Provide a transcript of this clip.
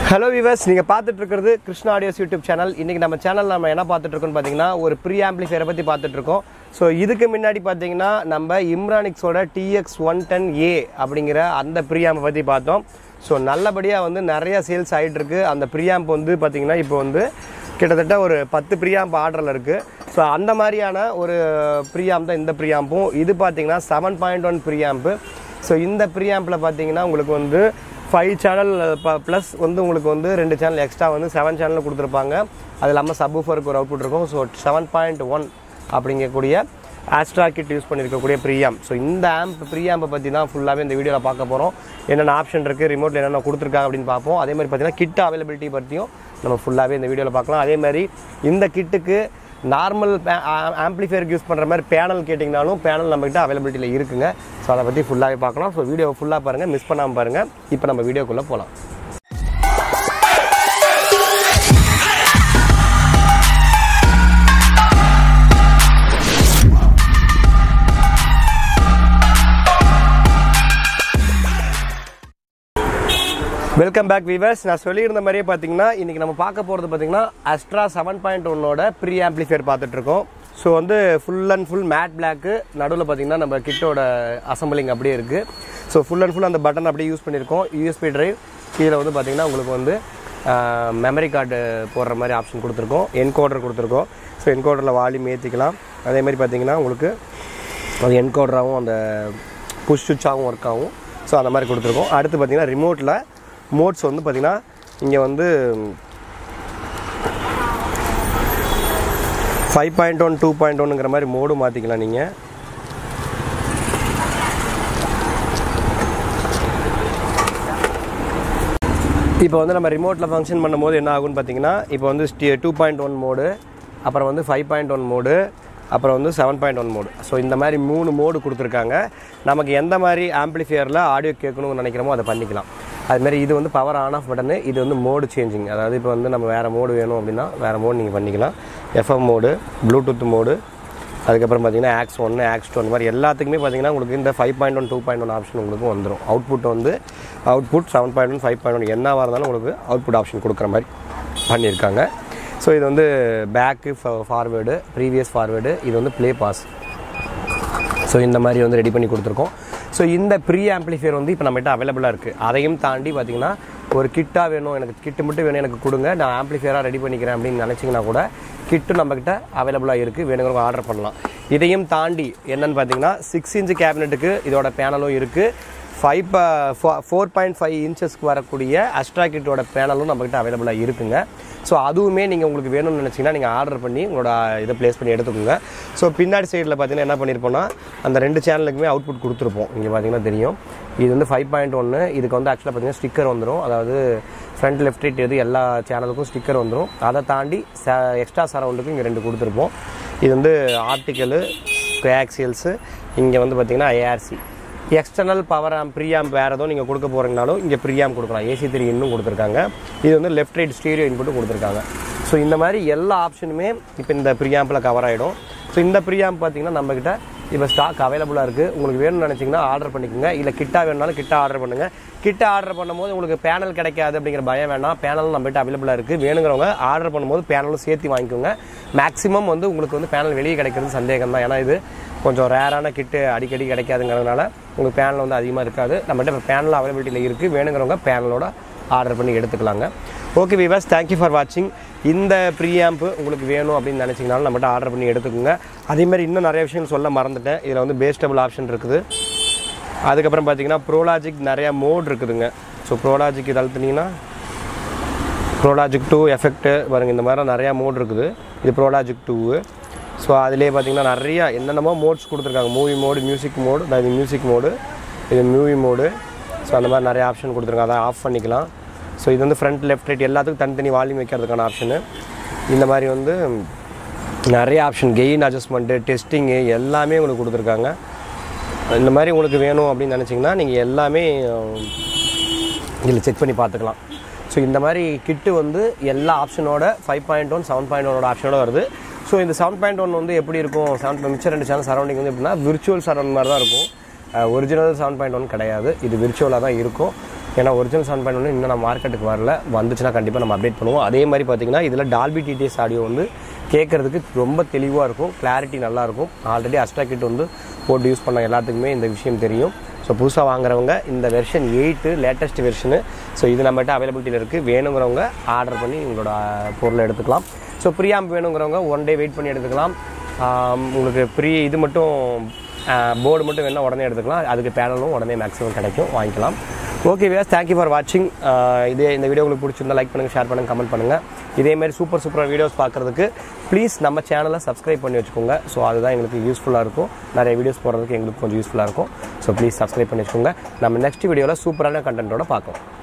hello viewers நீங்கள் பார்த்துட்டு இருக்கிறது கிருஷ்ணா ஆடியோஸ் யூடியூப் சேனல் இன்றைக்கி நம்ம சேனல் நம்ம என்ன பார்த்துட்டு இருக்கோம்னு பார்த்தீங்கன்னா ஒரு ப்ரீ ஆம்பிளிஃபையரை பற்றி பார்த்துட்டு இருக்கோம் ஸோ இதுக்கு முன்னாடி பார்த்தீங்கன்னா நம்ம இம்ரானிக்ஸோட டிஎக்ஸ் ஒன் டென் ஏ அப்படிங்கிற அந்த ப்ரீஆம்பை பற்றி பார்த்தோம் ஸோ நல்லபடியாக வந்து நிறைய சேல்ஸ் ஆகிட்டு இருக்கு அந்த ப்ரீஆம்ப் வந்து பார்த்தீங்கன்னா இப்போ வந்து கிட்டத்தட்ட ஒரு பத்து ப்ரீஆம்ப் ஆர்டரில் இருக்குது ஸோ அந்த மாதிரியான ஒரு ப்ரீஆம்ப் தான் இந்த ப்ரீஆம்பும் இது பார்த்தீங்கன்னா seven point one preamp so இந்த ப்ரீஆம்பில் பார்த்தீங்கன்னா உங்களுக்கு வந்து ஃபைவ் சேனல் ப்ளஸ் வந்து உங்களுக்கு வந்து ரெண்டு சேனல் எக்ஸ்ட்ரா வந்து செவன் சேனல் கொடுத்துருப்பாங்க அது இல்லாமல் சப்வூஃபருக்கு ஒரு அவுட்புட் இருக்கும் ஸோ செவன் பாயிண்ட் ஒன் அப்படிங்கக்கூடிய ஆஸ்ட்ரா கிட் யூஸ் பண்ணியிருக்கக்கூடிய ப்ரீஆம் ஸோ இந்த ஆம்ப் ப்ரீஆம்பை பற்றி தான் ஃபுல்லாகவே இந்த வீடியோவில் பார்க்க போகிறோம் என்னென்ன ஆப்ஷன் இருக்குது ரிமோட்டில் என்னென்ன கொடுத்துருக்காங்க அப்படின்னு பார்ப்போம் அதே மாதிரி பார்த்தீங்கன்னா கிட் அவைலபிலிட்டி பற்றியும் நம்ம ஃபுல்லாகவே இந்த வீடியோவில் பார்க்கலாம் அதே மாதிரி இந்த கிட்டுக்கு நார்மல் ஆம்ப்ளிஃபையருக்கு யூஸ் பண்ணுற மாதிரி பேனல் கேட்டிங்கனாலும் பேனல் நம்மகிட்ட அவைலபிலிட்டியில் இருக்குங்க ஸோ அதை பற்றி ஃபுல்லாகவே பார்க்கலாம் ஸோ வீடியோ ஃபுல்லாக பாருங்கள் மிஸ் பண்ணாமல் பாருங்கள் இப்போ நம்ம வீடியோக்குள்ளே போகலாம் வெல்கம் பேக் வீவர்ஸ் நான் சொல்லியிருந்த மாதிரியே பார்த்தீங்கன்னா இன்றைக்கி நம்ம பார்க்க போகிறது பார்த்தீங்கன்னா அஸ்ட்ரா செவன் பாயிண்ட் ஒன்னோட ப்ரீ ஆம்ப்ளிஃபையர் பார்த்துட்ருக்கோம் ஸோ வந்து full and full matte black நடுவில் பார்த்தீங்கன்னா நம்ம கிட்டோட அசம்பிளிங் அப்படியே இருக்குது ஸோ ஃபுல் அண்ட் ஃபுல் அந்த பட்டன் அப்படியே யூஸ் பண்ணியிருக்கோம் யூஎஸ்பி டிரைவ் கீழே வந்து பார்த்தீங்கன்னா உங்களுக்கு வந்து மெமரி கார்டு போடுற மாதிரி ஆப்ஷன் கொடுத்துருக்கோம் என்கோடர் கொடுத்துருக்கோம் ஸோ என்கோடரில் வால்யூம் ஏற்றிக்கலாம் அதே மாதிரி பார்த்தீங்கன்னா உங்களுக்கு அது என்கோடராகவும் அந்த புஷ் சுவிட்சாகவும் ஒர்க் ஆகும் ஸோ அந்த மாதிரி கொடுத்துருக்கோம் அடுத்து பார்த்தீங்கன்னா ரிமோட்டில் மோட்ஸ் வந்து பார்த்திங்கன்னா இங்கே வந்து five point one two point ஒன்னுங்கிற மாதிரி மோடு மாற்றிக்கலாம் நீங்கள் இப்போ வந்து நம்ம ரிமோட்டில் ஃபங்க்ஷன் பண்ணும்போது என்ன ஆகும்னு பார்த்தீங்கன்னா இப்போ வந்து டூ பாயிண்ட் ஒன் மோடு அப்புறம் வந்து ஃபைவ் பாயிண்ட் ஒன் மோடு அப்புறம் வந்து seven point one mode so இந்த மாதிரி மூணு மோடு கொடுத்துருக்காங்க நமக்கு எந்த மாதிரி ஆம்ப்ளிஃபையரில் ஆடியோ கேட்கணும்னு நினைக்கிறோமோ அதை பண்ணிக்கலாம் அதுமாரி இது வந்து பவர் ஆன் ஆஃப் பட்டனு இது வந்து மோடு சேஞ்சிங் அதாவது இப்போ வந்து நம்ம வேறு மோடு வேணும் அப்படின்னா வேறு மோடு நீங்கள் பண்ணிக்கலாம் எஃப்எம் மோடு ப்ளூடூத் மோடு அதுக்கப்புறம் பார்த்தீங்கன்னா ஆக்ஸ் ஒன்று ஆக்ஸ் டூ அந்த மாதிரி எல்லாத்துக்குமே பார்த்தீங்கன்னா உங்களுக்கு இந்த five point one two point one option உங்களுக்கு வந்துடும் அவுட்புட் வந்து output seven point one five point one என்னவாக இருந்தாலும் உங்களுக்கு அவுட்புட் ஆப்ஷன் கொடுக்குற மாதிரி பண்ணியிருக்காங்க ஸோ இது வந்து பேக்கு ஃபார்வேர்டு ப்ரீவியஸ் ஃபார்வேர்டு இது வந்து ப்ளே பாஸ் ஸோ இந்த மாதிரி வந்து ரெடி பண்ணி கொடுத்துருக்கோம் ஸோ இந்த ப்ரீ ஆம்ப்ளிஃபையர் வந்து இப்போ நம்மகிட்ட அவைலபிளாக இருக்குது அதையும் தாண்டி பார்த்தீங்கன்னா ஒரு கிட்டாக வேணும் எனக்கு கிட்டு மட்டும் வேணும் எனக்கு கொடுங்க நான் ஆம்ப்ளிஃபையராக ரெடி பண்ணிக்கிறேன் அப்படின்னு நினச்சிங்கன்னா கூட கிட்டு நம்மக்கிட்ட அவைலபிளாக இருக்குது வேணுங்கிறவங்க ஆர்டர் பண்ணலாம் இதையும் தாண்டி என்னன்னு பார்த்தீங்கன்னா சிக்ஸ் இன்ச்சு கேபினெட்டுக்கு இதோட பேனலும் இருக்குது ஃபைவ் ஃபோர் பாயிண்ட் ஃபைவ் இன்ச்சஸ்க்கு வரக்கூடிய அஸ்ட்ரா கிட்டோட பேனலும் நம்மக்கிட்ட அவைலபிளாக இருக்குங்க ஸோ அதுவுமே நீங்கள் உங்களுக்கு வேணும்னு நினச்சிங்கன்னா நீங்கள் ஆர்டர் பண்ணி உங்களோட இதை ப்ளேஸ் பண்ணி எடுத்துக்கோங்க ஸோ பின்னாடி சைடில் பார்த்தீங்கன்னா என்ன பண்ணியிருப்போம்னா அந்த ரெண்டு சேனலுக்குமே அவுட்புட் கொடுத்துருப்போம் இங்கே பார்த்தீங்கன்னா தெரியும் இது வந்து ஃபைவ் பாயிண்ட் ஒன்று இதுக்கு வந்து ஆக்சுவலாக பார்த்தீங்கன்னா ஸ்டிக்கர் வந்துடும் அதாவது ஃப்ரண்ட் லெஃப்ட் ரைட் எது எல்லா சேனலுக்கும் ஸ்டிக்கர் வந்துடும் அதை தாண்டி எக்ஸ்ட்ரா சரவுண்டுக்கு இங்கே ரெண்டு கொடுத்துருப்போம் இது வந்து ஆர்டிக்கலு கோஆக்சியல்ஸு இங்கே வந்து பார்த்தீங்கன்னா ஏஆர்சி எக்ஸ்டர்னல் பவர் ஆம் ப்ரீஆம் வேறு எதுவும் நீங்கள் கொடுக்க போகிறீங்கனாலும் இங்கே ப்ரீஆம் கொடுக்கலாம் ஏசி த்ரீ இன்னும் கொடுத்துருக்காங்க இது வந்து லெஃப்ட் ரைட் ஸ்டீரியோ இன்புட்டும் கொடுத்துருக்காங்க ஸோ இந்த மாதிரி எல்லா ஆப்ஷனுமே இப்போ இந்த ப்ரீஆம்பில் கவர் ஆகிடும் ஸோ இந்த ப்ரீஆம் பார்த்தீங்கன்னா நம்மக்கிட்ட இப்போ ஸ்டாக் அவைலபிளாக இருக்குது உங்களுக்கு வேணும்னு நினச்சிங்கன்னா ஆர்டர் பண்ணிக்கோங்க இல்லை கிட்டா வேணுனாலும் கிட்டா ஆர்டர் பண்ணுங்கள் கிட்ட ஆர்டர் பண்ணும்போது உங்களுக்கு பேனல் கிடைக்காது அப்படிங்கிற பயம் வேணாம் பேனலும் நம்மகிட்ட அவைலபிளாக இருக்குது வேணுங்கிறவங்க ஆர்டர் பண்ணும்போது பேனலும் சேர்த்து வாங்கிக்கோங்க மேக்ஸிமம் வந்து உங்களுக்கு வந்து பேனல் வெளியே கிடைக்கிறது சந்தேகம் தான் ஏன்னா இது கொஞ்சம் ரேரான கிட்டு அடிக்கடி கிடைக்காதுங்கிறதுனால உங்களுக்கு பேனல் வந்து அதிகமாக இருக்காது நம்மகிட்ட இப்போ பேனல் அவைலபிலிட்டியில் இருக்குது வேணுங்கிறவங்க பேனலோட ஆர்டர் பண்ணி எடுத்துக்கலாங்க ஓகே விவாஸ் தேங்க்யூ ஃபார் வாட்சிங் இந்த ப்ரீ ஆம்பு உங்களுக்கு வேணும் அப்படின்னு நினச்சிங்கனாலும் நம்மகிட்ட ஆர்டர் பண்ணி எடுத்துக்கோங்க அதேமாதிரி இன்னும் நிறைய விஷயங்கள் சொல்ல மறந்துட்டேன் இதில் வந்து பேஸ்டபிள் ஆப்ஷன் இருக்குது அதுக்கப்புறம் பார்த்தீங்கன்னா ப்ரோலாஜிக் நிறையா மோட் இருக்குதுங்க ஸோ ப்ரோலாஜிக் இது அழுத்துனீங்கன்னா ப்ரோலாஜிக் டூ எஃபெக்ட்டு பாருங்கள் இந்த மாதிரி நிறையா மோட் இருக்குது இது ப்ரோலாஜிக் டூவு ஸோ அதிலே பார்த்தீங்கன்னா நிறையா என்னென்னமோ மோட்ஸ் கொடுத்துருக்காங்க மூவி மோடு மியூசிக் மோடு இது மியூசிக் மோடு இது மூவி மோடு ஸோ அந்த மாதிரி நிறைய ஆப்ஷன் கொடுத்துருக்காங்க அதை ஆஃப் பண்ணிக்கலாம் ஸோ இது வந்து ஃப்ரண்ட் லெஃப்ட் ரைட் எல்லாத்துக்கும் தனித்தனி வால்யூம் வைக்கிறதுக்கான ஆப்ஷனு இந்த மாதிரி வந்து நிறைய ஆப்ஷன் கெயின் அட்ஜஸ்ட்மெண்ட்டு டெஸ்டிங்கு எல்லாமே உங்களுக்கு கொடுத்துருக்காங்க இந்த மாதிரி உங்களுக்கு வேணும் அப்படின்னு நினச்சிங்கன்னா நீங்கள் எல்லாமே இதில் செக் பண்ணி பார்த்துக்கலாம் ஸோ இந்த மாதிரி கிட்டு வந்து எல்லா ஆப்ஷனோட five point one seven point ஒனோட ஆப்ஷனோட வருது ஸோ இந்த செவன் பாயிண்ட் ஒன் வந்து எப்படி இருக்கும் செவன் மிச்சம் ரெண்டு சேனல் சரௌண்டிங் வந்து எப்படின்னா விர்ச்சுவல் சரௌண்ட் மாதிரி தான் இருக்கும் ஒரிஜினல் செவன் பாயிண்ட் ஒன் கிடையாது இது விர்ச்சுவலாக தான் இருக்கும் ஏன்னா ஒரிஜினல் செவன் பாயிண்ட் ஒன்று இன்னும் நம்ம மார்க்கெட்டுக்கு வரல வந்துச்சுன்னா கண்டிப்பாக நம்ம அப்டேட் பண்ணுவோம் அதே மாதிரி பார்த்தீங்கன்னா இதில் டால்பி டிடிஎஸ் ஆடியோ வந்து கேட்குறதுக்கு ரொம்ப தெளிவாக இருக்கும் கிளாரிட்டி நல்லாயிருக்கும் ஆல்ரெடி அஸ்ட்ராக்கிட் வந்து போட்டு யூஸ் பண்ண எல்லாத்துக்குமே இந்த விஷயம் தெரியும் ஸோ புதுசாக வாங்குறவங்க இந்த version eight latest version so இது நம்மகிட்ட அவைலபிலிட்டியில் இருக்குது வேணுங்கிறவங்க ஆர்டர் பண்ணி உங்களோட பொருளை எடுத்துக்கலாம் ஸோ ப்ரீஆம்ப் வேணுங்கிறவங்க ஒன் டே வெயிட் பண்ணி எடுத்துக்கலாம் ஆம், உங்களுக்கு ப்ரீ இது மட்டும் போர்டு மட்டும் வேணால் உடனே எடுத்துக்கலாம் அதுக்கு பேனலும் உடனே மேக்ஸிமம் கிடைக்கும் வாங்கிக்கலாம் ஓகே வியாஸ் தேங்க்யூ ஃபார் வாட்சிங் இதே இந்த வீடியோ உங்களுக்கு பிடிச்சிருந்தா லைக் பண்ணுங்கள் ஷேர் பண்ணுங்கள் கமெண்ட் பண்ணுங்கள் இதேமாரி சூப்பர் சூப்பராக வீடியோஸ் பார்க்குறதுக்கு ப்ளீஸ் நம்ம சேனலை சப்ஸ்கிரைப் பண்ணி வச்சுக்கோங்க ஸோ அதுதான் எங்களுக்கு யூஸ்ஃபுல்லாக இருக்கும் நிறைய வீடியோஸ் போடுறதுக்கு எங்களுக்கு கொஞ்சம் யூஸ்ஃபுல்லாக இருக்கும் ஸோ ப்ளீஸ் சப்ஸ்கிரைப் பண்ணி வச்சுக்கோங்க நம்ம நெக்ஸ்ட் வீடியோவில் சூப்பரான கண்டென்ட்டோட பார்க்கலாம்